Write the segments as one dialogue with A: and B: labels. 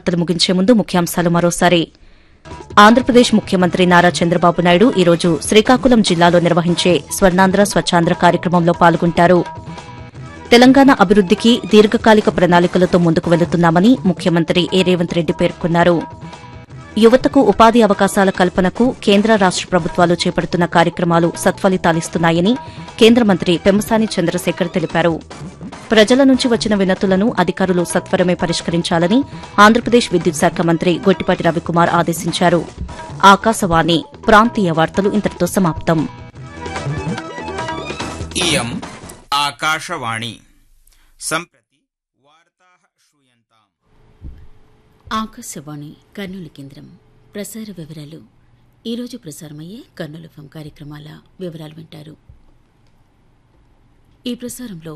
A: వార్తలు ముగించే ముందు ముఖ్యాంశాలు మరోసారి ఆంధ్రప్రదేశ్ ముఖ్యమంత్రి నారా చంద్రబాబు నాయుడు ఈరోజు శ్రీకాకుళం జిల్లాలో నిర్వహించే స్వర్ణాంధ్ర స్వచ్ఛాంధ్ర కార్యక్రమంలో పాల్గొంటారు తెలంగాణ అభివృద్దికి దీర్ఘకాలిక ప్రణాళికలతో ముందుకు వెళుతున్నామని ముఖ్యమంత్రి ఏ రేవంత్ రెడ్డి పేర్కొన్నారు యువతకు ఉపాధి అవకాశాల కల్పనకు కేంద్ర రాష్ట ప్రభుత్వాలు చేపడుతున్న కార్యక్రమాలు సత్ఫలితాలిస్తున్నాయని కేంద్ర మంత్రి పెమ్మసాని చంద్రశేఖర్ తెలిపారు ప్రజల నుంచి వచ్చిన వినతులను అధికారులు సత్వరమే పరిష్కరించాలని ఆంధ్రప్రదేశ్ విద్యుత్ శాఖ మంత్రి గొట్టిపాటి రవికుమార్ ఆదేశించారు ఆకాశవాణి ప్రాంతీయ వార్తలు ఇంతటితో సమాప్తం
B: इयम् आकाशवाणी सम्प्रति वार्ताः श्रूयन्ताम्
C: ఆకాశవాణి కర్నూలు కేంద్రం ప్రసార వివరాలు ఈరోజు ప్రసారమయ్యే కర్నూలు ఎఫ్ఎం కార్యక్రమాల వివరాలు వింటారు ఈ ప్రసారంలో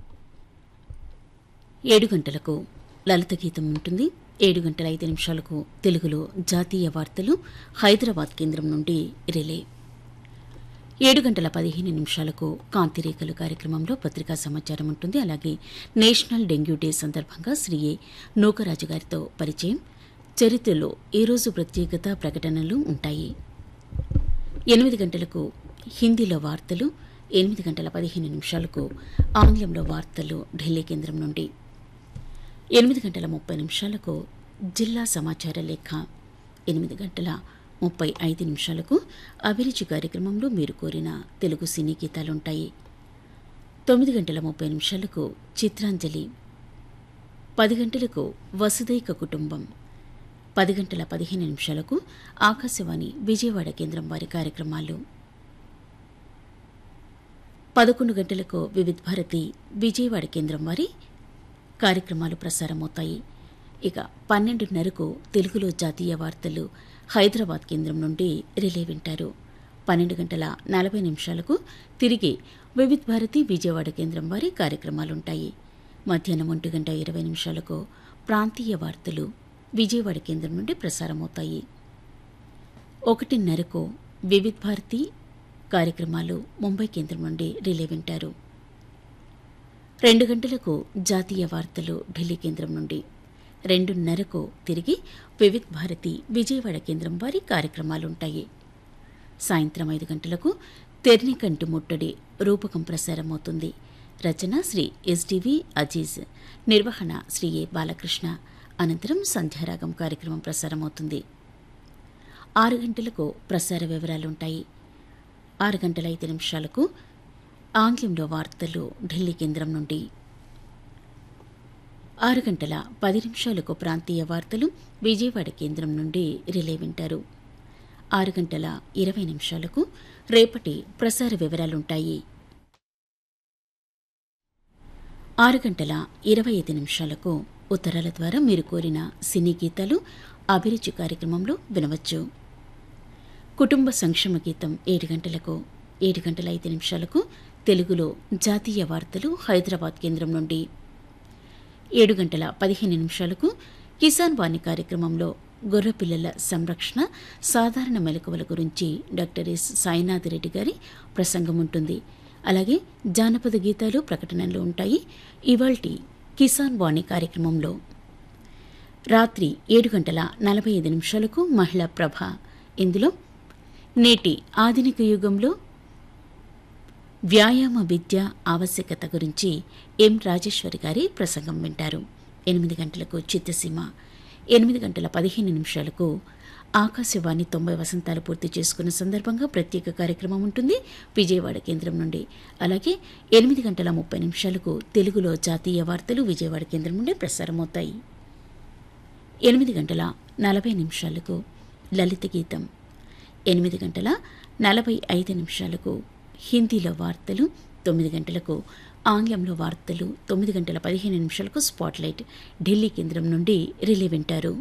C: ఏడు గంటలకు లలిత గీతం ఉంటుంది ఏడు గంటల ఐదు నిమిషాలకు తెలుగులో జాతీయ వార్తలు హైదరాబాద్ కేంద్రం నుండి రిలే ఏడు గంటల పదిహేను నిమిషాలకు కాంతిరేఖలు కార్యక్రమంలో పత్రికా సమాచారం ఉంటుంది అలాగే నేషనల్ డెంగ్యూ డే సందర్భంగా శ్రీ ఏ నూకరాజు గారితో పరిచయం చరిత్రలో ఈ రోజు ప్రత్యేకత ప్రకటనలు ఉంటాయి ఎనిమిది గంటలకు హిందీలో వార్తలు ఎనిమిది గంటల పదిహేను నిమిషాలకు ఆంగ్లంలో వార్తలు ఢిల్లీ కేంద్రం నుండి ఎనిమిది గంటల ముప్పై నిమిషాలకు జిల్లా సమాచార లేఖ ఎనిమిది గంటల ముప్పై ఐదు నిమిషాలకు అభిరుచి కార్యక్రమంలో మీరు కోరిన తెలుగు సినీ గీతాలుంటాయి తొమ్మిది గంటల ముప్పై నిమిషాలకు చిత్రాంజలి పది గంటలకు వసుదైక కుటుంబం పది గంటల పదిహేను నిమిషాలకు ఆకాశవాణి విజయవాడ కేంద్రం వారి కార్యక్రమాలు పదకొండు గంటలకు వివిధ్ భారతి విజయవాడ కేంద్రం వారి కార్యక్రమాలు ప్రసారమవుతాయి ఇక పన్నెండున్నరకు తెలుగులో జాతీయ వార్తలు హైదరాబాద్ కేంద్రం నుండి రిలే వింటారు పన్నెండు గంటల నలభై నిమిషాలకు తిరిగి వివిధ్ భారతి విజయవాడ కేంద్రం వారి కార్యక్రమాలుంటాయి మధ్యాహ్నం ఒంటి గంట ఇరవై నిమిషాలకు ప్రాంతీయ వార్తలు విజయవాడ కేంద్రం నుండి ప్రసారమవుతాయి ఒకటిన్నరకు వివిధ్ భారతి కార్యక్రమాలు ముంబై కేంద్రం నుండి రిలే వింటారు రెండు గంటలకు జాతీయ వార్తలు ఢిల్లీ కేంద్రం నుండి రెండున్నరకు తిరిగి వివిధ్ భారతి విజయవాడ కేంద్రం వారి కార్యక్రమాలుంటాయి సాయంత్రం ఐదు గంటలకు తెర్నికంటి ముట్టడి రూపకం ప్రసారమవుతుంది రచన శ్రీ ఎస్డివి అజీజ్ నిర్వహణ శ్రీ ఏ బాలకృష్ణ అనంతరం సంధ్యారాగం కార్యక్రమం ప్రసారమవుతుంది ఆరు గంటలకు ప్రసార వివరాలుంటాయి ఆరు గంటల ఐదు నిమిషాలకు ఆంగ్లంలో వార్తలు ఢిల్లీ కేంద్రం నుండి ఆరు గంటల పది నిమిషాలకు ప్రాంతీయ వార్తలు విజయవాడ కేంద్రం నుండి రిలే వింటారు ఆరు గంటల ఇరవై నిమిషాలకు రేపటి ప్రసార వివరాలుంటాయి ఆరు గంటల ఇరవై ఐదు నిమిషాలకు ఉత్తరాల ద్వారా మీరు కోరిన సినీ గీతాలు అభిరుచి కార్యక్రమంలో వినవచ్చు కుటుంబ సంక్షేమ గీతం ఏడు గంటలకు ఏడు గంటల ఐదు నిమిషాలకు తెలుగులో జాతీయ వార్తలు హైదరాబాద్ కేంద్రం నుండి ఏడు గంటల పదిహేను నిమిషాలకు కిసాన్ వాణి కార్యక్రమంలో గొర్రెపిల్లల సంరక్షణ సాధారణ మెలకువల గురించి డాక్టర్ ఎస్ సాయినాథ్ రెడ్డి గారి ప్రసంగం ఉంటుంది అలాగే జానపద గీతాలు ప్రకటనలు ఉంటాయి ఇవాల్టి కిసాన్ వాణి కార్యక్రమంలో రాత్రి ఏడు గంటల నలభై ఐదు నిమిషాలకు మహిళా ప్రభ ఇందులో నేటి ఆధునిక యుగంలో వ్యాయామ విద్య ఆవశ్యకత గురించి ఎం రాజేశ్వరి గారి ప్రసంగం వింటారు ఎనిమిది గంటలకు చిత్తసీమ ఎనిమిది గంటల పదిహేను నిమిషాలకు ఆకాశవాణి తొంభై వసంతాలు పూర్తి చేసుకున్న సందర్భంగా ప్రత్యేక కార్యక్రమం ఉంటుంది విజయవాడ కేంద్రం నుండి అలాగే ఎనిమిది గంటల ముప్పై నిమిషాలకు తెలుగులో జాతీయ వార్తలు విజయవాడ కేంద్రం నుండి ప్రసారమవుతాయి ఎనిమిది గంటల నలభై నిమిషాలకు లలిత గీతం ఎనిమిది గంటల నలభై ఐదు నిమిషాలకు హిందీలో వార్తలు తొమ్మిది గంటలకు ఆంగ్లంలో వార్తలు తొమ్మిది గంటల పదిహేను నిమిషాలకు స్పాట్లైట్ ఢిల్లీ కేంద్రం నుండి రిలే వింటారు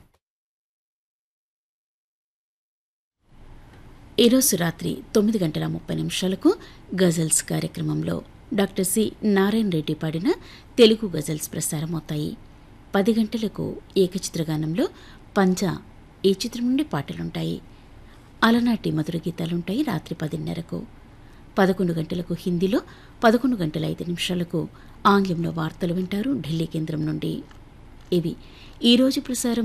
C: ఈరోజు రాత్రి తొమ్మిది గంటల ముప్పై నిమిషాలకు గజల్స్ కార్యక్రమంలో డాక్టర్ సి నారాయణ రెడ్డి పాడిన తెలుగు గజల్స్ ప్రసారమవుతాయి పది గంటలకు ఏకచిత్రగానంలో పంజా ఈ చిత్రం నుండి పాటలుంటాయి అలనాటి మధుర గీతాలుంటాయి రాత్రి పదిన్నరకు పదకొండు గంటలకు హిందీలో పదకొండు గంటల ఐదు నిమిషాలకు ఆంగ్లంలో వార్తలు వింటారు ఢిల్లీ కేంద్రం నుండి ఇవి ఈరోజు ప్రసారం